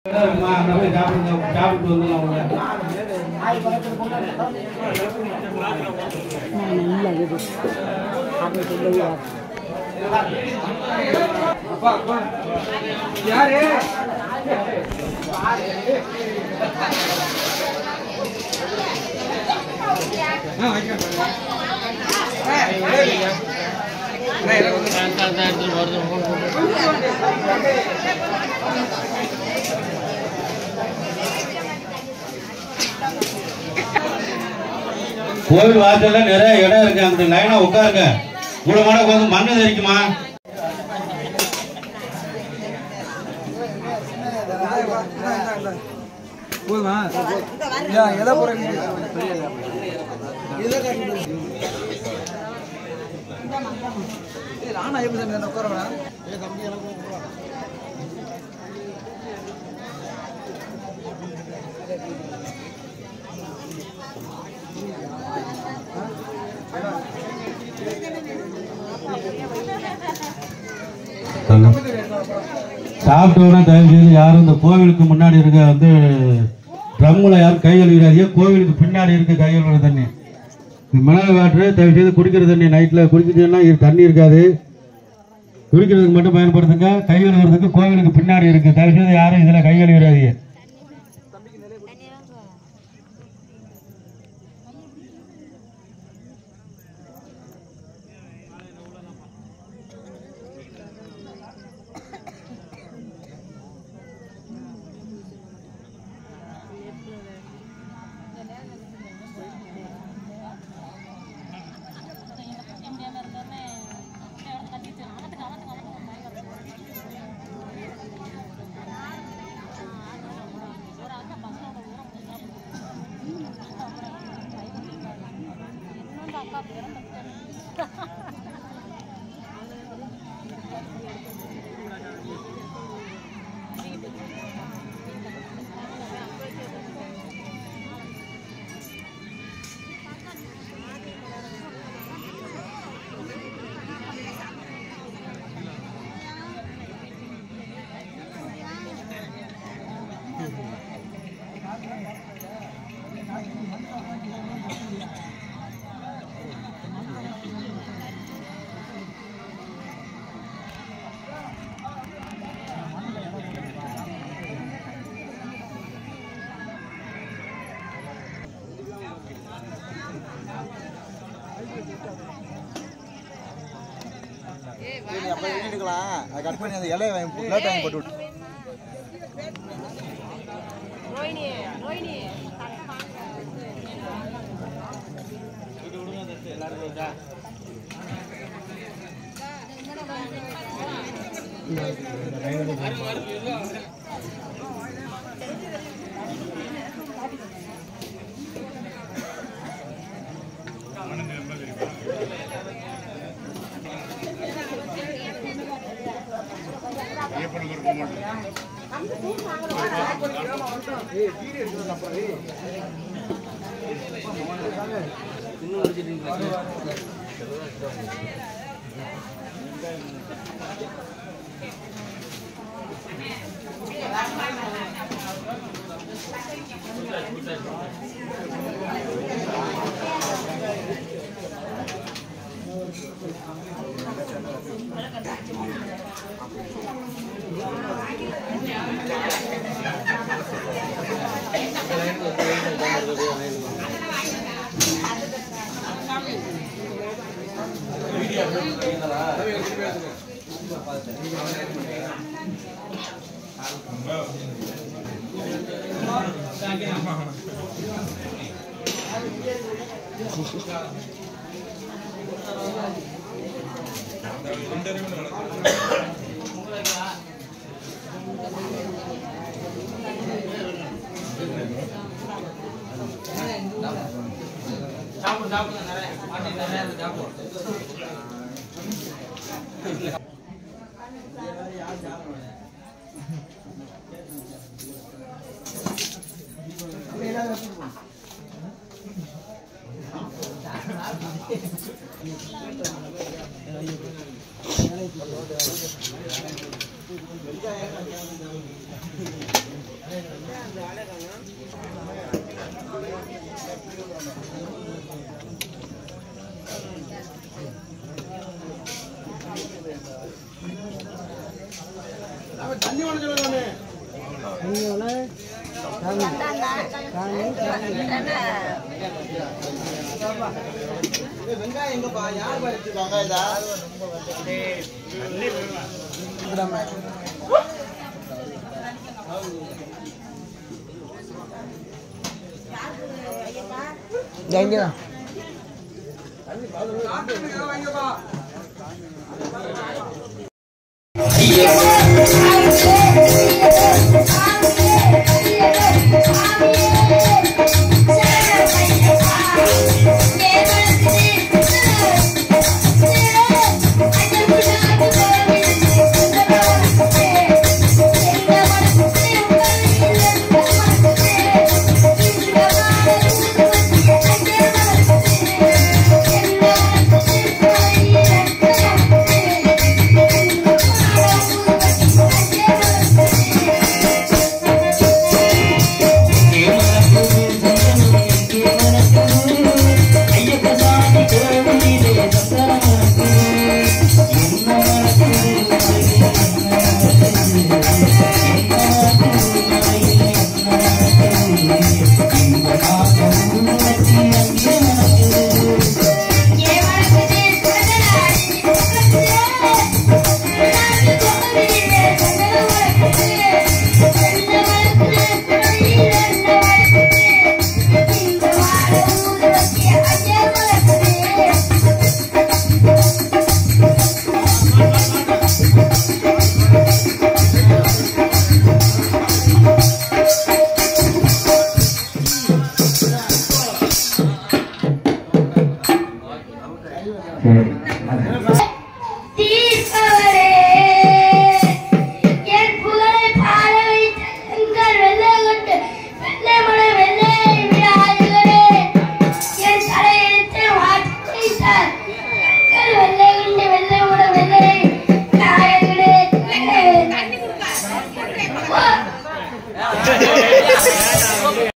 இருக்குமா அங்க போய் சாப்பிடுங்க சாப்பிட்டு வந்துடலாம் உள்ள யாரு கோவில் வாசல்ல நிறைய இடம் இருக்கு அந்த லைனா உட்காருங்க கூட மாட வந்து மண்ணு தெரிக்குமா போதுமா ஏன் எதை போறீங்க நானா எப்படி சாமி உட்காரவேன் சாப்பிட்டோன்னா தயவு செய்து யாரும் இந்த கோவிலுக்கு முன்னாடி இருக்க வந்து ட்ரம்மில் யாரும் கை கழுவிடாதீங்க கோவிலுக்கு பின்னாடி இருக்க கை கழுவுற தண்ணி மினரல் வாட்டர் தயவு செய்து குடிக்கிற தண்ணி நைட்டில் குடிச்சிட்டீங்கன்னா இது தண்ணி இருக்காது குடிக்கிறதுக்கு மட்டும் பயன்படுத்துங்க கை கழுவுறதுக்கு கோவிலுக்கு பின்னாடி இருக்கு தயவு செய்து யாரும் இதில் கை கழுவிடாதீங்க அப்ப எடுக்கலாம் அதை கட் பண்ணி அந்த இலையை வாங்கி பிளேட் வாங்கி போட்டு விட்டு ரோஹிணி ரோஹிணி வெங்காயம் எங்கப்பா யார் எடுத்துருக்காங்க இதா சரி